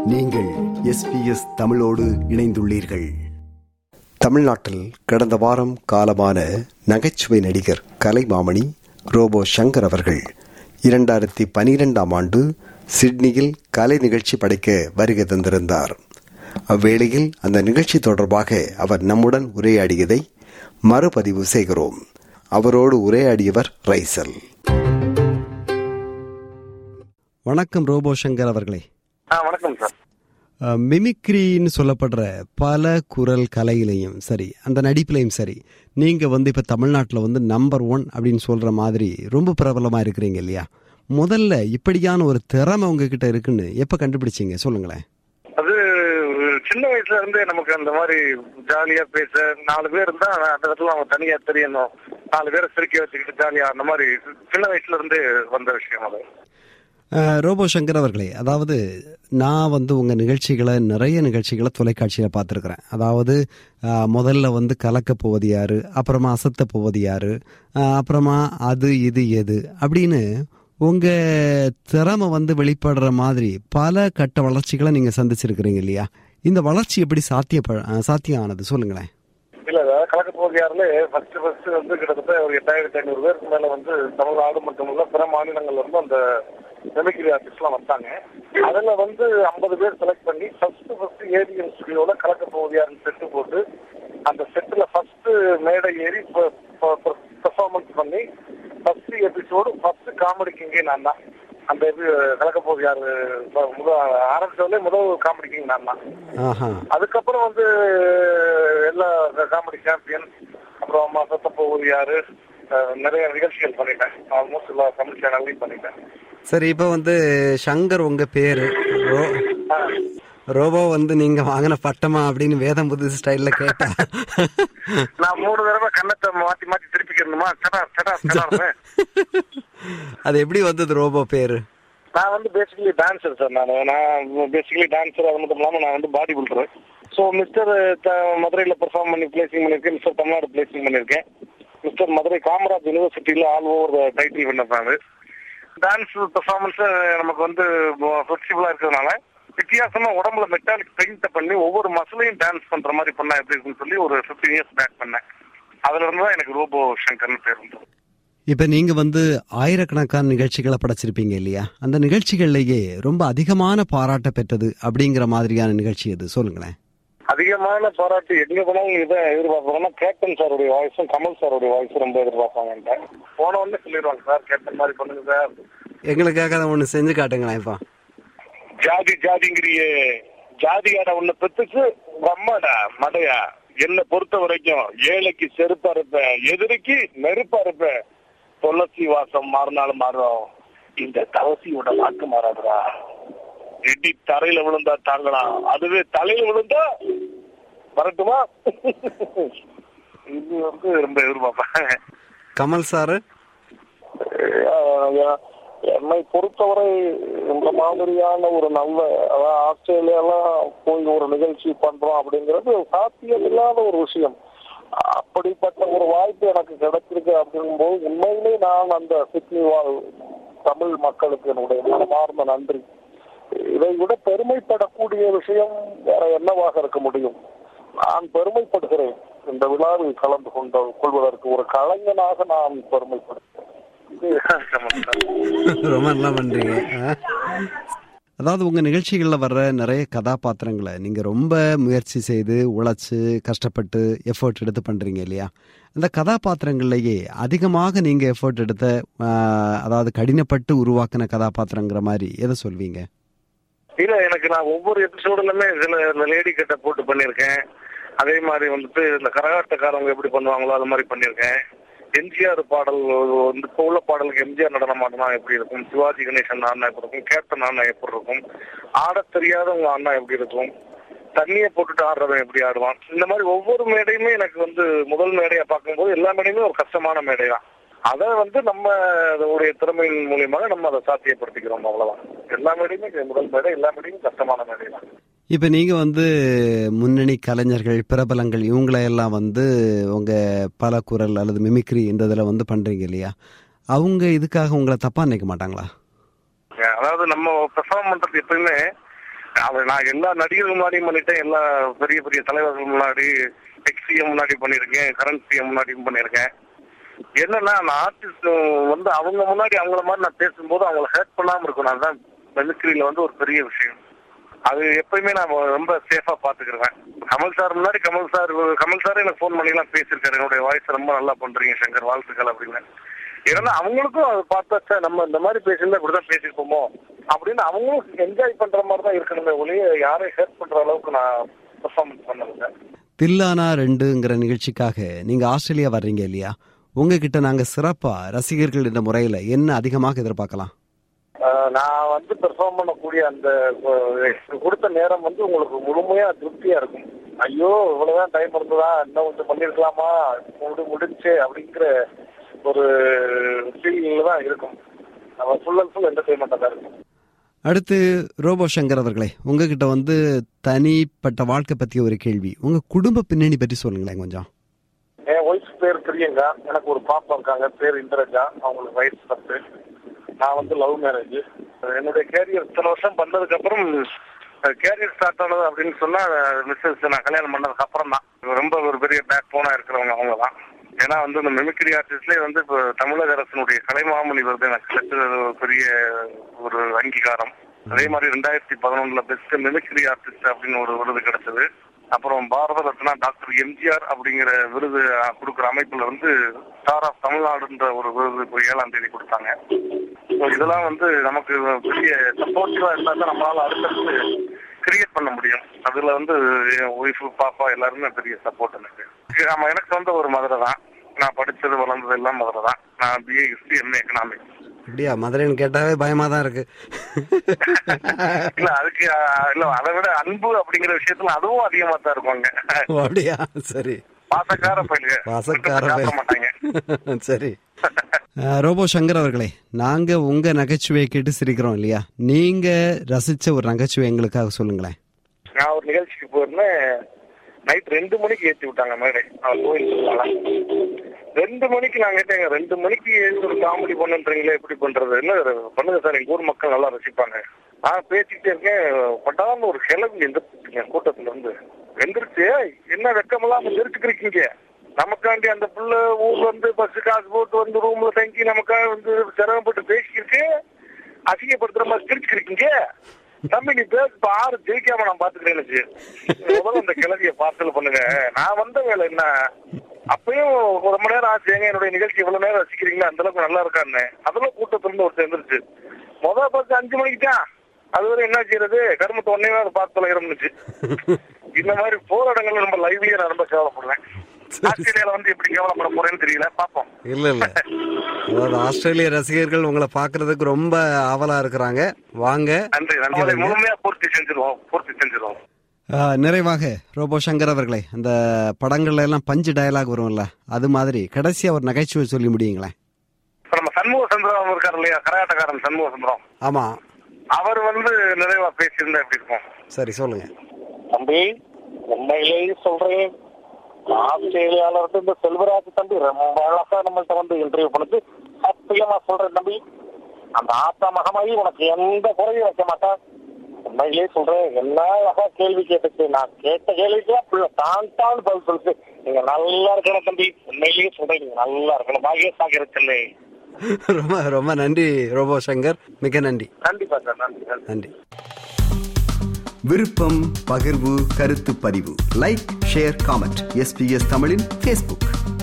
நீங்கள் எஸ்பிஎஸ் தமிழோடு இணைந்துள்ளீர்கள் தமிழ்நாட்டில் கடந்த வாரம் காலமான நகைச்சுவை நடிகர் கலைமாமணி ரோபோ சங்கர் அவர்கள் இரண்டாயிரத்தி பனிரெண்டாம் ஆண்டு சிட்னியில் கலை நிகழ்ச்சி படைக்க வருகை தந்திருந்தார் அவ்வேளையில் அந்த நிகழ்ச்சி தொடர்பாக அவர் நம்முடன் உரையாடியதை மறுபதிவு செய்கிறோம் அவரோடு உரையாடியவர் ரைசல் வணக்கம் ரோபோ சங்கர் அவர்களே ஆ வணக்கம் சார் அஹ், மிமிக்ரின்னு சொல்லப்படுற பல குரல் கலையிலையும் சரி அந்த நடிப்புலையும் சரி நீங்க வந்து இப்ப தமிழ்நாட்டில் வந்து நம்பர் ஒன் அப்படின்னு சொல்ற மாதிரி ரொம்ப பிரபலமா இருக்கிறீங்க இல்லையா முதல்ல இப்படியான ஒரு திறமை உங்ககிட்ட இருக்குன்னு எப்ப கண்டுபிடிச்சீங்க சொல்லுங்களேன் அது ஒரு சின்ன வயசுல இருந்தே நமக்கு அந்த மாதிரி ஜாலியா பேச நாலு பேர் இருந்தா அந்த இடத்துல அவங்க தனியா தெரியணும் நாலு பேரை சிரிக்க வச்சுக்கிட்டு ஜாலியா அந்த மாதிரி சின்ன வயசுல இருந்தே வந்த விஷயம் அது அஹ், ரோபோ சங்கர் அவர்களே அதாவது நான் வந்து உங்கள் நிகழ்ச்சிகளை நிறைய நிகழ்ச்சிகளை தொலைக்காட்சியில் பார்த்துருக்குறேன் அதாவது அஹ், முதல்ல வந்து கலக்க போவது யாரு அப்புறமா அசத்த போவது யாரு அஹ், அப்புறமா அது இது எது அப்படின்னு உங்கள் திறமை வந்து வெளிப்படுற மாதிரி பல கட்ட வளர்ச்சிகளை நீங்கள் சந்திச்சிருக்கிறீங்க இல்லையா இந்த வளர்ச்சி எப்படி சாத்தியப்ப அஹ், சாத்தியம் ஆனது சொல்லுங்களேன் இல்ல அதாவது கலக்க போகியாருல ஃபர்ஸ்ட் ஃபர்ஸ்ட் வந்து கிட்டத்தட்ட ஒரு எட்டாயிரத்தி ஐநூறு பேருக்கு மேல வந்து தமிழ்நாடு மட்டுமல்ல பிற மாநிலங்கள்ல இருந்து அந்த மிமிக்ரி ஆர்டிஸ்ட்லாம் வந்தாங்க அதுல வந்து ஐம்பது பேர் செலக்ட் பண்ணி ஃபர்ஸ்ட் ஃபர்ஸ்ட் ஏவிஎம் ஸ்டுடியோல கலக்க போகியாருன்னு செட்டு போட்டு அந்த செட்டுல ஃபர்ஸ்ட் மேடை ஏறி பெர்ஃபார்மன்ஸ் பண்ணி ஃபர்ஸ்ட் எபிசோடு ஃபர்ஸ்ட் காமெடி கிங்கே நான் தான் அந்த இது கலக்க போகியார் முதல் ஆரம்பிச்சதுல முதல் காமெடி கிங் நான் தான் ஆஹா அதுக்கப்புறம் வந்து எல்லா காமெடி சாம்பியன் அப்புறம் மாசத்த போகுது யாரு அஹ் நிறைய நிகழ்ச்சிகள் பண்ணிட்டேன் ஆல்மோஸ்ட் எல்லா தமிழ் சேனல்லையும் பண்ணிட்டேன் சரி இப்போ வந்து சங்கர் உங்கள் பேர் ரோ ஆஹ் ரோபோ வந்து நீங்க வாங்கின பட்டமா அப்படின்னு வேதம் புது ஸ்டைல்ல கேட்டா நான் மூணு தடவை கண்ணத்தை மாத்தி மாத்தி திருப்பிக்கணுமா சடா சடா சடான்னு அது எப்படி வந்தது ரோபோ பேரு நான் வந்து பேசிக்கலி டான்சர் சார் நான் நான் பேசிக்கலி டான்சர் அது மட்டும் இல்லாமல் நான் வந்து பாடி பில்டர் ஸோ மிஸ்டர் மதுரையில் பெர்ஃபார்ம் பண்ணி பிளேசிங் பண்ணியிருக்கேன் மிஸ்டர் தமிழ்நாடு பிளேசிங் பண்ணியிருக்கேன் மிஸ்டர் மதுரை காமராஜ் யூனிவர்சிட்டியில் ஆல் ஓவர் டைட்டில் விண்ணப்பாங்க டான்ஸ் பெர்ஃபார்மன்ஸ் நமக்கு வந்து ஃபிளெக்சிபிளாக இருக்கிறதுனால வித்தியாசமா உடம்புல மெட்டாலிக் பெயிண்ட் பண்ணி ஒவ்வொரு மசிலையும் டான்ஸ் பண்ற மாதிரி பண்ணா எப்படி இருக்குன்னு சொல்லி ஒரு ஃபிஃப்டீன் இயர்ஸ் பேக் பண்ணேன் அதுல இருந்து தான் எனக்கு ரோபோ சங்கர்னு பேர் வந்தது இப்ப நீங்க வந்து ஆயிரக்கணக்கான நிகழ்ச்சிகளை படைச்சிருப்பீங்க இல்லையா அந்த நிகழ்ச்சிகள்லயே ரொம்ப அதிகமான பாராட்ட பெற்றது அப்படிங்கிற மாதிரியான நிகழ்ச்சி எது சொல்லுங்களேன் அதிகமான பாராட்டு எங்க போனாலும் இதை எதிர்பார்ப்பாங்கன்னா கேப்டன் சாருடைய வாய்ஸும் கமல் சாருடைய வாய்ஸும் ரொம்ப எதிர்பார்ப்பாங்க போன உடனே சொல்லிடுவாங்க சார் கேப்டன் மாதிரி பண்ணுங்க சார் எங்களுக்காக அதை ஒண்ணு செஞ்சு காட்டுங்களேன் இப்போ ஜாதி ஜாதிங்கிறியே ஜாதியாட உன்னை பெத்துச்சு அம்மாடா மடையா என்னை பொறுத்த வரைக்கும் ஏழைக்கு செருப்பா இருப்பேன் எதிரிக்கு நெருப்பா இருப்பேன் துளசி வாசம் மாறினாலும் மாறும் இந்த தவசியோட வாக்கு மாறாதுடா எடி தரையில விழுந்தா தாங்கலாம் அதுவே தலையில விழுந்தா வரட்டுமா இது வந்து ரொம்ப எதிர்பார்ப்பேன் கமல் சாரு அஹ் என்னை பொறுத்தவரை இந்த மாதிரியான ஒரு நல்ல அதாவது ஆஸ்திரேலியாலாம் போய் ஒரு நிகழ்ச்சி பண்றோம் அப்படிங்கிறது சாத்தியம் இல்லாத ஒரு விஷயம் அப்படிப்பட்ட ஒரு வாய்ப்பு எனக்கு கிடைச்சிருக்கு அப்படிங்கும்போது உண்மையிலே நான் அந்த சிட்னி வாழ் தமிழ் மக்களுக்கு என்னுடைய மனமார்ந்த நன்றி இதை விட பெருமைப்படக்கூடிய விஷயம் வேற என்னவாக இருக்க முடியும் நான் பெருமைப்படுகிறேன் இந்த விழாவில் கலந்து கொண்ட கொள்வதற்கு ஒரு கலைஞனாக நான் பெருமைப்படுகிறேன் ரொம்ப நல்லா பண்றீங்க ஆ? அதாவது உங்க நிகழ்ச்சிகள்ல வர்ற நிறைய கதாபாத்திரங்களை நீங்க ரொம்ப முயற்சி செய்து உழைச்சு கஷ்டப்பட்டு எஃபர்ட் எடுத்து பண்றீங்க இல்லையா அந்த கதாபாத்திரங்கள்லயே அதிகமாக நீங்க எஃபர்ட் எடுத்த ஆ, அதாவது கடினப்பட்டு உருவாக்கின கதாபாத்திரங்கிற மாதிரி எதை சொல்வீங்க இல்ல எனக்கு நான் ஒவ்வொரு எபிசோடுலுமே சில இந்த லேடி கட்ட போட்டு பண்ணியிருக்கேன் அதே மாதிரி வந்துட்டு இந்த கரகாட்டக்காரங்க எப்படி பண்ணுவாங்களோ அது மாதிரி பண்ணியிருக்கேன் எம்ஜிஆர் பாடல் வந்து இப்போ உள்ள பாடலுக்கு எம்ஜிஆர் நடனம் ஆடினா எப்படி இருக்கும் சிவாஜி கணேசன் அண்ணா எப்படி இருக்கும் கேப்டன் அண்ணா எப்படி இருக்கும் ஆடத் தெரியாதவங்க அண்ணா எப்படி இருக்கும் தண்ணியை போட்டுட்டு ஆடுறவன் எப்படி ஆடுவான் இந்த மாதிரி ஒவ்வொரு மேடையுமே எனக்கு வந்து முதல் மேடையா பார்க்கும்போது எல்லா மேடையுமே ஒரு கஷ்டமான மேடை தான் அதை வந்து நம்ம அதோடைய திறமையின் மூலியமாக நம்ம அதை சாத்தியப்படுத்திக்கிறோம் அவ்வளவுதான் எல்லா மேடையுமே முதல் மேடை எல்லா மேடையும் கஷ்டமான மேடை தான் இப்ப நீங்க வந்து முன்னணி கலைஞர்கள் பிரபலங்கள் இவங்களை எல்லாம் வந்து உங்க பல குரல் அல்லது மிமிக்ரி இந்த இதுல வந்து பண்றீங்க இல்லையா அவங்க இதுக்காக உங்களை தப்பா நினைக்க மாட்டாங்களா அதாவது நம்ம பெர்ஃபார்ம் பண்றது எப்பயுமே அது நான் எல்லா நடிகர்கள் முன்னாடியும் பண்ணிட்டேன் எல்லா பெரிய பெரிய தலைவர்கள் முன்னாடி எக்ஸ் சிஎம் முன்னாடி பண்ணியிருக்கேன் கரண்ட் சிஎம் முன்னாடியும் பண்ணியிருக்கேன் என்னன்னா நான் ஆர்டிஸ்ட் வந்து அவங்க முன்னாடி அவங்கள மாதிரி நான் பேசும்போது அவங்கள ஹர்ட் பண்ணாம இருக்கணும் அதுதான் மெமிக்ரியில வந்து ஒரு பெரிய விஷயம் அது எப்பயுமே நான் ரொம்ப சேஃபா பாத்துக்கிறேன் கமல் சார் முன்னாடி கமல் சார் கமல் சார் எனக்கு ஃபோன் பண்ணி எல்லாம் பேசியிருக்காரு என்னுடைய வாய்ஸ் ரொம்ப நல்லா பண்றீங்க சங்கர் வாழ்த்துக்கள் அப்படின்னு ஏன்னா அவங்களுக்கும் அது பார்த்தா "ச்சே, நம்ம இந்த மாதிரி பேசியிருந்தா இப்படிதான் பேசியிருப்போமோ அப்படின்னு அவங்களும் என்ஜாய் பண்ற மாதிரி தான் இருக்கணுமே ஒழிய யாரையும் ஹெல்ப் பண்ற அளவுக்கு நான் பெர்ஃபார்மன்ஸ் பண்ணதில்லை தில்லானா ரெண்டுங்கிற நிகழ்ச்சிக்காக நீங்க ஆஸ்திரேலியா வர்றீங்க இல்லையா உங்ககிட்ட நாங்க சிறப்பா ரசிகர்கள் என்ற முறையில என்ன அதிகமாக எதிர்பார்க்கலாம் ஆஹ் நான் வந்து பெர்ஃபார்ம் பண்ணக்கூடிய அந்த அஹ், எனக்கு கொடுத்த நேரம் வந்து உங்களுக்கு முழுமையா திருப்தியா இருக்கும் ஐயோ இவ்வளவுதான் டைம் இருந்ததா இன்னும் கொஞ்சம் பண்ணிருக்கலாமா முடி முடிஞ்சு அப்படிங்கிற ஒரு ஃபீலிங்ல தான் இருக்கும் நம்ம ஃபுல் அண்ட் ஃபுல் என்டர்டைன்மெண்டா தான் இருக்கும் அடுத்து ரோபோ சங்கர் அவர்களே உங்ககிட்ட வந்து தனிப்பட்ட வாழ்க்கை பத்தி ஒரு கேள்வி உங்க குடும்ப பின்னணி பற்றி சொல்லுங்களேன் கொஞ்சம் என் ஒய்ஃப் பேர் பிரியங்கா எனக்கு ஒரு பாப்பா இருக்காங்க பேர் இந்திரஜா அவங்களுக்கு வயசு பத்து நான் வந்து லவ் மேரேஜ் என்னுடைய கேரியர் இத்தனை வருஷம் பண்ணதுக்கு அப்புறம் கேரியர் ஸ்டார்ட் ஆனது அப்படின்னு சொன்னா மிஸ்ஸஸ் நான் கல்யாணம் பண்ணதுக்கு அப்புறம் தான் ரொம்ப ஒரு பெரிய பேக் போனா இருக்கிறவங்க அவங்க தான் ஏன்னா வந்து இந்த மிமிக்ரி ஆர்டிஸ்ட்லேயே வந்து இப்போ தமிழக அரசினுடைய கலைமாமணி விருது எனக்கு கிடைச்சது ஒரு பெரிய ஒரு அங்கீகாரம் அதே மாதிரி ரெண்டாயிரத்தி பதினொன்னுல பெஸ்ட் மிமிக்ரி ஆர்டிஸ்ட் அப்படின்னு ஒரு விருது கிடைச்சது அப்புறம் பாரத ரத்னா டாக்டர் எம்ஜிஆர் அப்படிங்கிற விருது அஹ், கொடுக்குற அமைப்புல வந்து ஸ்டார் ஆஃப் தமிழ்நாடுன்ற ஒரு விருது இப்போ ஏழாம் தேதி கொடுத்தாங்க So இதெல்லாம் வந்து நமக்கு பெரிய சப்போர்ட்டிவா இருந்தா தான் நம்மளால அடுத்தடுத்து கிரியேட் பண்ண முடியும் அதுல வந்து என் ஒய்ஃப் பாப்பா எல்லாருமே பெரிய சப்போர்ட் எனக்கு ஆமா எனக்கு சொந்த ஒரு மதுரை தான் நான் படிச்சது வளர்ந்தது எல்லாம் மதுரை தான் நான் பிஏ ஹிஸ்டரி எம்ஏ எக்கனாமிக்ஸ் அப்படியா மதுரைன்னு கேட்டாவே பயமா தான் இருக்கு இல்ல அதுக்கு அஹ், இல்ல அதை விட அன்பு அப்படிங்கிற விஷயத்துல அதுவும் அதிகமா தான் இருக்குவாங்க ஓ, அப்படியா சரி பாசக்கார பயிலுங்க வாசக்கார சாப்பிட மாட்டாங்க பயல். சரி அஹ், ரோபோ சங்கர் அவர்களே நாங்க உங்க நகைச்சுவையை கேட்டு சிரிக்கிறோம் இல்லையா நீங்க ரசிச்ச ஒரு நகைச்சுவை எங்களுக்காக சொல்லுங்களேன் நான் ஒரு நிகழ்ச்சிக்கு போயிருந்தேன் நைட் ரெண்டு மணிக்கு ஏத்தி விட்டாங்க மேடை அவன் கோயில் திருவிழா. ரெண்டு மணிக்கு நான் கேட்டேங்க ரெண்டு மணிக்கு எழுந்து ஒரு காமெடி பண்ணுன்றீங்களே எப்படி பண்றது என்ன பண்ணுங்க சார் எங்க ஊர் மக்கள் நல்லா ரசிப்பாங்க நான் பேசிக்கிட்டே இருக்கேன் பட்டான்னு ஒரு கிளம்பி எந்திரிச்சிருக்கீங்க கூட்டத்துல இருந்து எந்திரிச்சு என்ன வெக்கமெல்லாம் எந்திரிச்சுக்கிறீங்க நமக்காண்டி அந்த புள்ள ஊர்ல இருந்து பஸ் காசு போட்டு வந்து ரூம்ல தங்கி நமக்காக வந்து சிரமப்பட்டு பேசிக்கிட்டு அசிங்கப்படுத்துற மாதிரி சிரிச்சுக்கிறீங்க தம்பி நீ பேச ஆறு ஜெயிக்காம நான் பாத்துக்கிறேன்னு முதல்ல அந்த கிளவிய பார்சல் பண்ணுங்க நான் வந்த வேலை என்ன அப்பயும் ஒரு மணி நேரம் ஆச்சு ஏங்க என்னுடைய நிகழ்ச்சி இவ்வளவு நேரம் ரசிக்கிறீங்களா அந்த அளவுக்கு நல்லா இருக்கான்னு அதெல்லாம் கூட்டத்திலிருந்து ஒரு சேர்ந்துருச்சு முதல் பஸ் அஞ்சு மணிக்கு தான் அது வரை என்ன செய்யறது கருமத்தை ஒன்னே நேரம் பார்த்து தொலைகிறோம்னுச்சு இந்த மாதிரி போற இடங்கள்ல ரொம்ப லைவ்லியா நான் ரொம்ப கேவலப்படுவேன் ஆஸ்திரேலியால வந்து எப்படி கேவலப்பட போறேன்னு தெரியல பாப்போம் இல்ல இல்ல அதாவது ஆஸ்திரேலிய ரசிகர்கள் உங்களை பாக்குறதுக்கு ரொம்ப ஆவலா இருக்கிறாங்க வாங்க நன்றி நன்றி அதை முழுமையா பூர்த்தி செஞ்சிருவோம் பூர்த்தி செஞ்சிருவோம் ஆஹ், நிறைவாக ரோபோ சங்கர் அவர்களே அந்த படங்கள்ல எல்லாம் பஞ்சு டயலாக் வரும்ல அது மாதிரி கடைசியா ஒரு நகைச்சுவை சொல்லி முடியுங்களேன் இப்ப நம்ம சண்முக சுந்தரம் இருக்காரு இல்லையா கரகாட்டக்காரன் சண்முக சுந்தரம் ஆமா அவர் வந்து நிறைவா பேசியிருந்தா எப்படி இருக்கும் சரி சொல்லுங்க தம்பி உண்மையிலேயே சொல்றேன் ஆஸ்திரேலியால இருந்து இந்த செல்வராஜ் தம்பி ரொம்ப அழகா நம்மள்ட்ட வந்து இன்டர்வியூ பண்ணது சத்தியமா சொல்றேன் தம்பி அந்த ஆத்தா மகமாயி உனக்கு எந்த குறையும் வைக்க மாட்டேன் உண்மையிலேயே சொல்றேன் என்ன அழகா கேள்வி கேட்டுச்சு நான் கேட்ட கேள்விக்கு புள்ள தான் தான் பதில் சொல்லுச்சு நீங்க நல்லா இருக்கணும் தம்பி உண்மையிலேயே சொல்றேன் நீங்க நல்லா இருக்கணும் பாகிய சாகிரத்தில்லை ரொம்ப ரொம்ப நன்றி ரோபோ சங்கர் மிக நன்றி கண்டிப்பா சார் நன்றி நன்றி நன்றி விருப்பம் பகிர்வு கருத்து பதிவு லைக் ஷேர் காமெண்ட் எஸ்பிஎஸ் தமிழின் ஃபேஸ்புக்